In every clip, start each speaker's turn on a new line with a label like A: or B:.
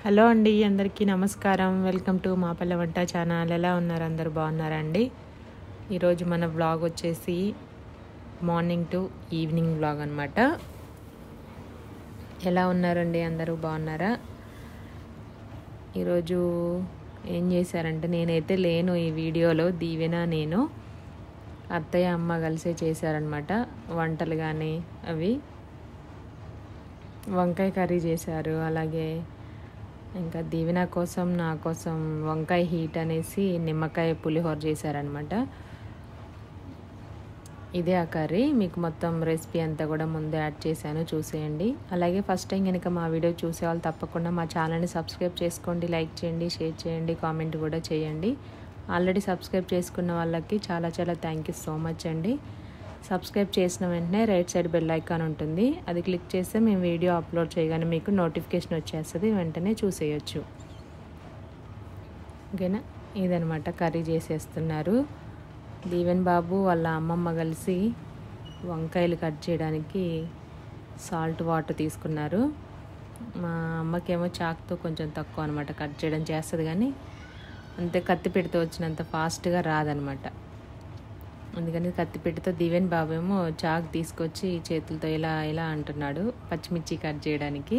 A: Hello అండి అందరికీ నమస్కారం వెల్కమ్ టు మా పల్లె వంట ఛానల్ ఎలా ఉన్నారు అందరు బాగున్నారా అండి ఈరోజు మన బ్లాగ్ వచ్చేసి మార్నింగ్ టు ఈవినింగ్ బ్లాగ్ అనమాట ఎలా ఉన్నారండి అందరూ బాగున్నారా ఈరోజు ఏం చేశారంటే నేనైతే లేను ఈ వీడియోలో దీవెన నేను అత్తయ్య అమ్మ కలిసే చేశారనమాట వంటలు కానీ అవి వంకాయ కర్రీ చేశారు అలాగే ఇంకా దీవెన కోసం నా కోసం వంకాయ హీట్ అనేసి నిమ్మకాయ పులిహోర చేశారనమాట ఇదే ఆ కర్రీ మీకు మొత్తం రెసిపీ అంతా కూడా ముందే యాడ్ చేశాను చూసేయండి అలాగే ఫస్ట్ టైం కనుక మా వీడియో చూసే వాళ్ళు తప్పకుండా మా ఛానల్ని సబ్స్క్రైబ్ చేసుకోండి లైక్ చేయండి షేర్ చేయండి కామెంట్ కూడా చేయండి ఆల్రెడీ సబ్స్క్రైబ్ చేసుకున్న వాళ్ళకి చాలా చాలా థ్యాంక్ యూ సో మచ్ అండి సబ్స్క్రైబ్ చేసిన వెంటనే రైట్ సైడ్ బెల్ ఐకాన్ ఉంటుంది అది క్లిక్ చేస్తే మేము వీడియో అప్లోడ్ చేయగానే మీకు నోటిఫికేషన్ వచ్చేస్తుంది వెంటనే చూసేయచ్చు ఓకేనా ఇదనమాట కర్రీ చేసేస్తున్నారు దీవెన్ బాబు వాళ్ళ అమ్మమ్మ కలిసి వంకాయలు కట్ చేయడానికి సాల్ట్ వాటర్ తీసుకున్నారు మా అమ్మకేమో చాక్తో కొంచెం తక్కువ అనమాట కట్ చేయడం చేస్తుంది కానీ అంతే కత్తి పెడితే వచ్చినంత ఫాస్ట్గా రాదనమాట అందుకని కత్తిపెట్టితో దివెన్ బాబేమో చాక్ తీసుకొచ్చి చేతులతో ఇలా ఇలా అంటున్నాడు పచ్చిమిర్చి కట్ చేయడానికి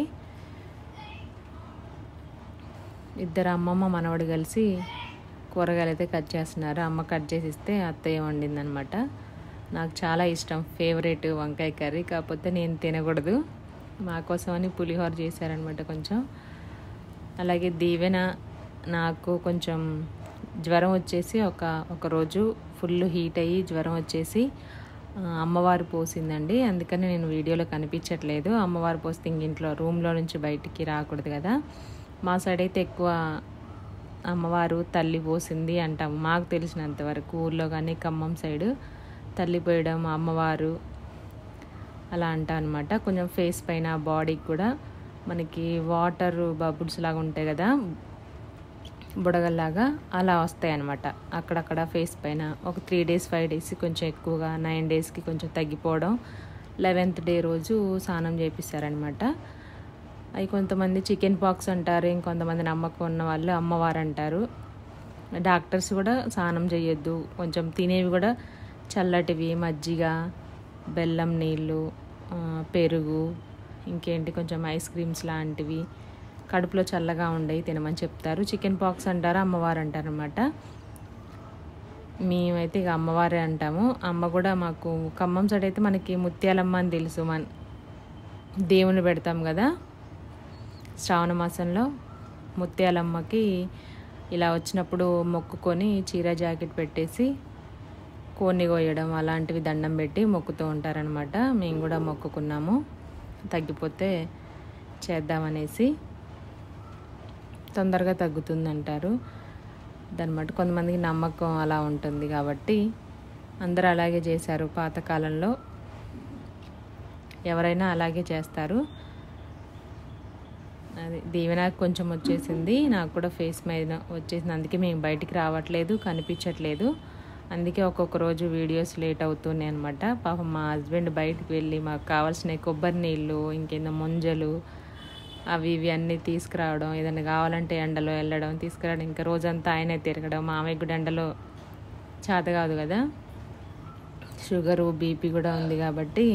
A: ఇద్దరు అమ్మమ్మ మనవడు కలిసి కూరగాయలు అయితే కట్ చేస్తున్నారు అమ్మ కట్ చేసి ఇస్తే అత్తయ్య వండిందనమాట నాకు చాలా ఇష్టం ఫేవరెట్ వంకాయ కర్రీ కాకపోతే నేను తినకూడదు మా కోసమని పులిహోర చేశారనమాట కొంచెం అలాగే దీవెన నాకు కొంచెం జ్వరం వచ్చేసి ఒక ఒక రోజు ఫుల్ హీట్ అయ్యి జ్వరం వచ్చేసి అమ్మవారు పోసిందండి అందుకని నేను వీడియోలో కనిపించట్లేదు అమ్మవారు పోస్తే ఇంక ఇంట్లో రూమ్లో నుంచి బయటికి రాకూడదు కదా మా సైడ్ అయితే ఎక్కువ అమ్మవారు తల్లి పోసింది అంటాం మాకు తెలిసినంత వరకు ఊర్లో కానీ ఖమ్మం సైడు తల్లి పోయడం అమ్మవారు అలా అంటా అనమాట కొంచెం ఫేస్ పైన బాడీకి కూడా మనకి వాటర్ బబుల్స్ లాగా ఉంటాయి కదా బుడగల్లాగా అలా వస్తాయి అనమాట అక్కడక్కడ ఫేస్ పైన ఒక త్రీ డేస్ ఫైవ్ డేస్ కొంచెం ఎక్కువగా నైన్ డేస్కి కొంచెం తగ్గిపోవడం లెవెన్త్ డే రోజు స్నానం చేపిస్తారనమాట అవి కొంతమంది చికెన్ పాక్స్ అంటారు ఇంకొంతమంది నమ్మకం ఉన్న వాళ్ళు అమ్మవారు అంటారు డాక్టర్స్ కూడా స్నానం చేయొద్దు కొంచెం తినేవి కూడా చల్లటివి మజ్జిగ బెల్లం నీళ్ళు పెరుగు ఇంకేంటి కొంచెం ఐస్ క్రీమ్స్ లాంటివి కడుపులో చల్లగా ఉండేవి తినమని చెప్తారు చికెన్ పాక్స్ అంటారు అమ్మవారు అంటారు అనమాట మేమైతే ఇక అమ్మవారే అంటాము అమ్మ కూడా మాకు ఖమ్మం సైడ్ అయితే మనకి ముత్యాలమ్మ అని తెలుసు మన దేవుని పెడతాం కదా శ్రావణ మాసంలో ముత్యాలమ్మకి ఇలా వచ్చినప్పుడు మొక్కుకొని చీర జాకెట్ పెట్టేసి కోన్ని కోయడం అలాంటివి దండం పెట్టి మొక్కుతూ ఉంటారనమాట మేము కూడా మొక్కుకున్నాము తగ్గిపోతే చేద్దామనేసి తొందరగా తగ్గుతుంది అంటారు దాని బట్టి కొంతమందికి నమ్మకం అలా ఉంటుంది కాబట్టి అందరూ అలాగే చేశారు పాతకాలంలో ఎవరైనా అలాగే చేస్తారు అది దీవెన కొంచెం వచ్చేసింది నాకు కూడా ఫేస్ మీద వచ్చేసింది అందుకే మేము బయటికి రావట్లేదు కనిపించట్లేదు అందుకే ఒక్కొక్క రోజు వీడియోస్ లేట్ అవుతున్నాయి అనమాట పాపం మా హస్బెండ్ బయటికి వెళ్ళి మాకు కావాల్సిన కొబ్బరి నీళ్ళు ఇంకేందో ముంజలు అవి ఇవి అన్నీ తీసుకురావడం ఏదైనా కావాలంటే ఎండలో వెళ్ళడం తీసుకురావడం ఇంకా రోజంతా ఆయనే తిరగడం మామయ్య కూడా ఎండలో చేత కాదు కదా షుగరు బీపీ కూడా ఉంది కాబట్టి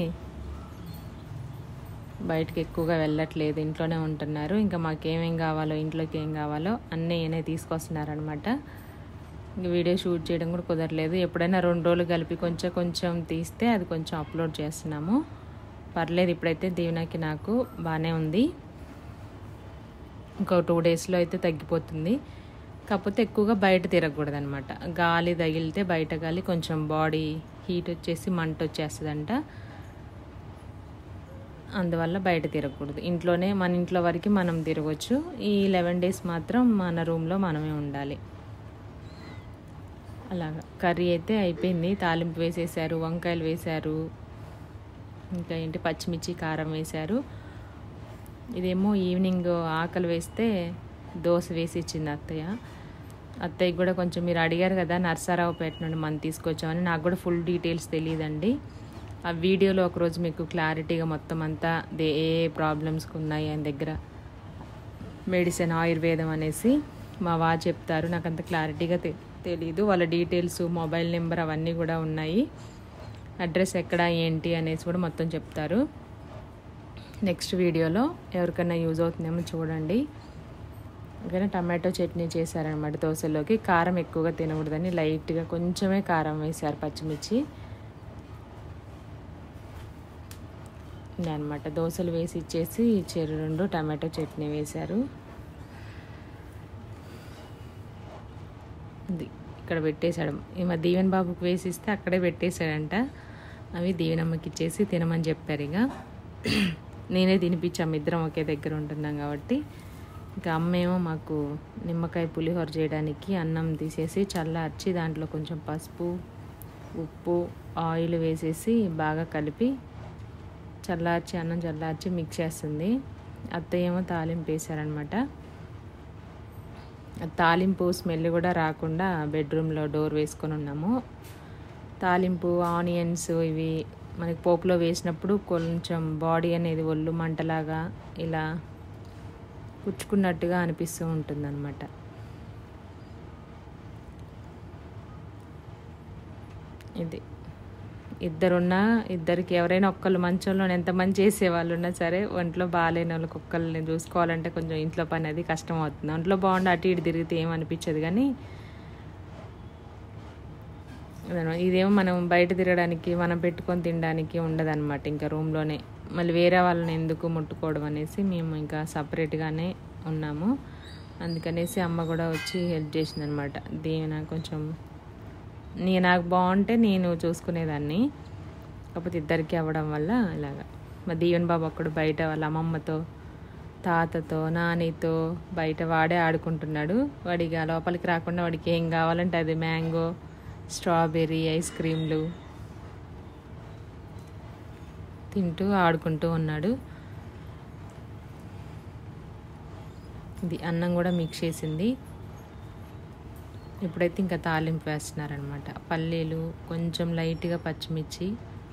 A: బయటకు ఎక్కువగా వెళ్ళట్లేదు ఇంట్లోనే ఉంటున్నారు ఇంకా మాకేమేం కావాలో ఇంట్లోకి ఏం కావాలో అన్నీ ఈయనే తీసుకొస్తున్నారనమాట ఇంక వీడియో షూట్ చేయడం కూడా కుదరలేదు ఎప్పుడైనా రెండు రోజులు కలిపి కొంచెం కొంచెం తీస్తే అది కొంచెం అప్లోడ్ చేస్తున్నాము పర్లేదు ఇప్పుడైతే దీవెనకి నాకు బాగానే ఉంది ఇంకో టూ డేస్లో అయితే తగ్గిపోతుంది కాకపోతే ఎక్కువగా బయట తిరగకూడదు అనమాట గాలి తగిలితే బయట గాలి కొంచెం బాడీ హీట్ వచ్చేసి మంట వచ్చేస్తుందంట అందువల్ల బయట తిరగకూడదు ఇంట్లోనే మన ఇంట్లో వరకు మనం తిరగచ్చు ఈ లెవెన్ డేస్ మాత్రం మన రూమ్లో మనమే ఉండాలి అలాగా కర్రీ అయితే అయిపోయింది తాలింపు వేసేసారు వంకాయలు వేశారు ఇంకా ఏంటి పచ్చిమిర్చి కారం వేశారు ఇదేమో ఈవినింగ్ ఆకలి వేస్తే దోశ వేసి ఇచ్చింది అత్తయ్య అత్తయ్యకి కూడా కొంచెం మీరు అడిగారు కదా నర్సారావుపేట నుండి మనం తీసుకొచ్చామని నాకు కూడా ఫుల్ డీటెయిల్స్ తెలియదండి ఆ వీడియోలో ఒకరోజు మీకు క్లారిటీగా మొత్తం అంతా దే ఏ ప్రాబ్లమ్స్కి ఉన్నాయి ఆయన దగ్గర మెడిసిన్ ఆయుర్వేదం అనేసి మా వా చెప్తారు నాకు అంత క్లారిటీగా తె తెలీదు వాళ్ళ డీటెయిల్స్ మొబైల్ నెంబర్ అవన్నీ కూడా ఉన్నాయి అడ్రస్ ఎక్కడ ఏంటి అనేసి కూడా మొత్తం చెప్తారు నెక్స్ట్ వీడియోలో ఎవరికైనా యూజ్ అవుతుందేమో చూడండి ఓకేనా టమాటో చట్నీ చేశారనమాట దోశలోకి కారం ఎక్కువగా తినకూడదని లైట్గా కొంచెమే కారం వేశారు పచ్చిమిర్చి అనమాట దోశలు వేసి ఇచ్చేసి చెరు రెండు టమాటో చట్నీ వేశారు ఇది ఇక్కడ పెట్టేశాడు ఈ మా దీవెన్ బాబుకి వేసి ఇస్తే అక్కడే పెట్టేశాడంట అవి దీవెనమ్మకి ఇచ్చేసి తినమని చెప్పారు ఇక నేనే తినిపించాము ఇద్దరం ఒకే దగ్గర ఉంటున్నాం కాబట్టి ఇంకా అమ్మేమో మాకు నిమ్మకాయ పులిహోర చేయడానికి అన్నం తీసేసి చల్లార్చి దాంట్లో కొంచెం పసుపు ఉప్పు ఆయిల్ వేసేసి బాగా కలిపి చల్లార్చి అన్నం చల్లార్చి మిక్స్ చేస్తుంది అత్తయ్య ఏమో తాలింపు వేశారనమాట తాలింపు స్మెల్ కూడా రాకుండా బెడ్రూమ్లో డోర్ వేసుకొని ఉన్నాము తాలింపు ఆనియన్స్ ఇవి మనకి పోపులో వేసినప్పుడు కొంచెం బాడీ అనేది ఒళ్ళు మంటలాగా ఇలా కుచ్చుకున్నట్టుగా అనిపిస్తూ ఉంటుందన్నమాట ఇది ఇద్దరున్నా ఇద్దరికి ఎవరైనా ఒక్కళ్ళు మంచంలో ఎంతమంది చేసేవాళ్ళు ఉన్నా సరే ఒంట్లో బాగాలేని వాళ్ళకి ఒక్కళ్ళని చూసుకోవాలంటే కొంచెం ఇంట్లో పని అది కష్టం అవుతుంది ఒంట్లో బాగుండి అటు ఇటు తిరిగితే ఏం అనిపించదు కానీ అదనమాట. ఇదేమో మనం బయట తిరగడానికి మనం పెట్టుకొని తినడానికి ఉండదన్నమాట ఇంకా రూమ్లోనే మళ్ళీ వేరే వాళ్ళని ఎందుకు ముట్టుకోవడం అనేసి మేము ఇంకా సపరేట్గానే ఉన్నాము అందుకనేసి అమ్మ కూడా వచ్చి హెల్ప్ చేసింది అనమాట దీని కొంచెం నీ నాకు బాగుంటే నేను చూసుకునేదాన్ని కాకపోతే ఇద్దరికి అవ్వడం వల్ల ఇలాగా మా దీవెన్ బాబు అక్కడ బయట వాళ్ళ అమ్మమ్మతో తాతతో నానితో బయట వాడే ఆడుకుంటున్నాడు వాడిగా లోపలికి రాకుండా వాడికి ఏం కావాలంటే అది మ్యాంగో స్ట్రాబెర్రీ ఐస్ క్రీమ్లు తింటూ ఆడుకుంటూ ఉన్నాడు ఇది అన్నం కూడా మిక్స్ చేసింది ఇప్పుడైతే ఇంకా తాలింపు వేస్తున్నారనమాట పల్లీలు కొంచెం లైట్గా పచ్చిమిర్చి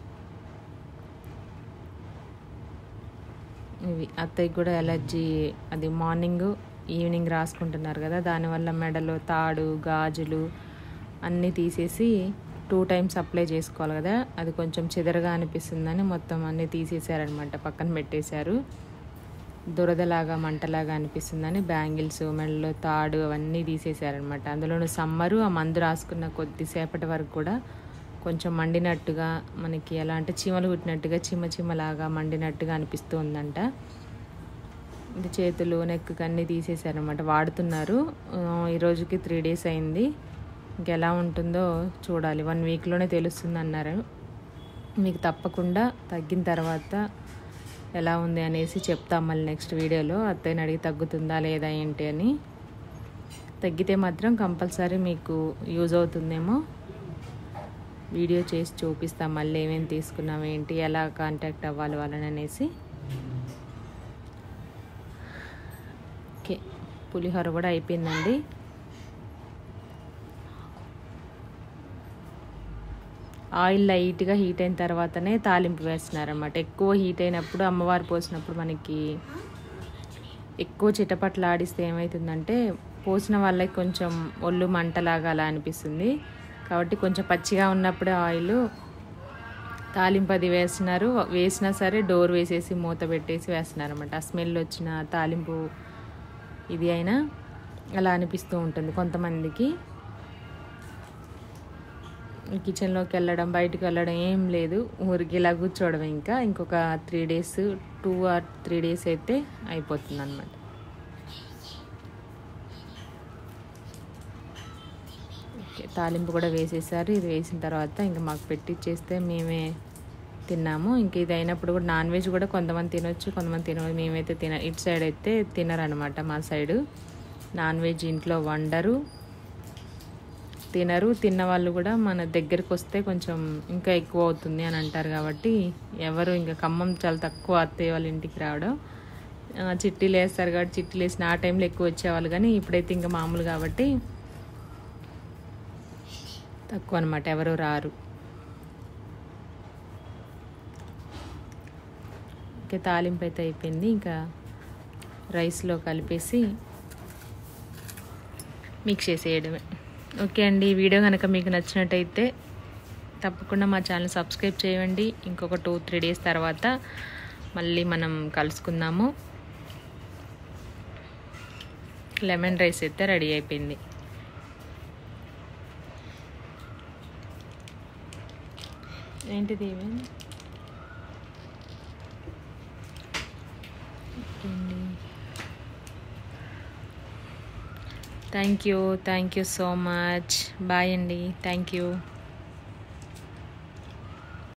A: ఇవి అత్తయ్యకి కూడా ఎలర్జీ అది మార్నింగ్ ఈవినింగ్ రాసుకుంటున్నారు కదా దానివల్ల మెడలో తాడు గాజులు అన్నీ తీసేసి టూ టైమ్స్ అప్లై చేసుకోవాలి కదా అది కొంచెం చెదరగా అనిపిస్తుందని మొత్తం అన్నీ తీసేసారనమాట పక్కన పెట్టేశారు దురదలాగా మంటలాగా అనిపిస్తుందని బ్యాంగిల్స్ మెడలో తాడు అవన్నీ తీసేశారనమాట అందులోనూ సమ్మరు ఆ మందు రాసుకున్న కొద్దిసేపటి వరకు కూడా కొంచెం మండినట్టుగా మనకి ఎలా అంటే చీమలు కుట్టినట్టుగా చీమ చీమలాగా మండినట్టుగా అనిపిస్తూ ఉందంట ఇది చేతులు నెక్ అన్నీ తీసేశారనమాట వాడుతున్నారు ఆ, ఈ రోజుకి త్రీ డేస్ అయింది ఇంకెలా ఉంటుందో చూడాలి వన్ వీక్లోనే తెలుస్తుంది అన్నారు మీకు తప్పకుండా తగ్గిన తర్వాత ఎలా ఉంది అనేసి చెప్తాం మళ్ళీ నెక్స్ట్ వీడియోలో అత్తయ్యని అడిగి తగ్గుతుందా లేదా ఏంటి అని తగ్గితే మాత్రం కంపల్సరీ మీకు యూజ్ అవుతుందేమో వీడియో చేసి చూపిస్తాం మళ్ళీ ఏమేమి తీసుకున్నాం ఏంటి ఎలా కాంటాక్ట్ అవ్వాలి వాళ్ళని అనేసి ఓకే పులిహోర కూడా అయిపోయిందండి ఆయిల్ లైట్గా హీట్ అయిన తర్వాతనే తాలింపు వేస్తున్నారన్నమాట ఎక్కువ హీట్ అయినప్పుడు అమ్మవారు పోసినప్పుడు మనకి ఎక్కువ చిటపట్లు ఆడిస్తే ఏమవుతుందంటే పోసిన వాళ్ళకి కొంచెం ఒళ్ళు మంటలాగా అలా అనిపిస్తుంది కాబట్టి కొంచెం పచ్చిగా ఉన్నప్పుడే ఆయిల్ తాలింపు అది వేస్తున్నారు వేసినా సరే డోర్ వేసేసి మూత పెట్టేసి వేస్తున్నారు అనమాట ఆ స్మెల్ వచ్చిన తాలింపు ఇది అయినా అలా అనిపిస్తూ ఉంటుంది కొంతమందికి కిచెన్లోకి వెళ్ళడం బయటకు వెళ్ళడం ఏం లేదు ఊరికి ఇలా కూర్చోవడం ఇంకా ఇంకొక three days two or three days అయితే అయిపోతుంది అనమాట ఓకే తాలింపు కూడా వేసేసారు ఇది వేసిన తర్వాత ఇంకా మాకు పెట్టిచ్చేస్తే మేమే తిన్నాము ఇంక ఇది అయినప్పుడు కూడా నాన్ వెజ్ కూడా కొంతమంది తినొచ్చు కొంతమంది తినవచ్చు మేమైతే తిన ఇటు సైడ్ అయితే తినరనమాట మా సైడు నాన్ వెజ్ ఇంట్లో వండరు తినరు తిన్న వాళ్ళు కూడా మన దగ్గరికి వస్తే కొంచెం ఇంకా ఎక్కువ అవుతుంది అని అంటారు కాబట్టి ఎవరు ఇంకా ఖమ్మం చాలా తక్కువ అత్తయ్య వాళ్ళ ఇంటికి రావడం ఆ, చిట్టీలు వేస్తారు కాబట్టి చిట్టీలు వేసిన ఆ టైంలో ఎక్కువ వచ్చేవాళ్ళు కానీ ఇప్పుడైతే ఇంకా మామూలు కాబట్టి తక్కువ అనమాట ఎవరు రారు ఓకే తాలింపు అయితే అయిపోయింది ఇంకా రైస్లో కలిపేసి మిక్స్ చేసేయడమే ఓకే అండి ఈ వీడియో కనుక మీకు నచ్చినట్టయితే తప్పకుండా మా ఛానల్ సబ్స్క్రైబ్ చేయండి ఇంకొక టూ త్రీ డేస్ తర్వాత మళ్ళీ మనం కలుసుకుందాము లెమన్ రైస్ అయితే రెడీ అయిపోయింది ఏంటిది ఏమైంది thank you thank you so much bye అండి థ్యాంక్ యూ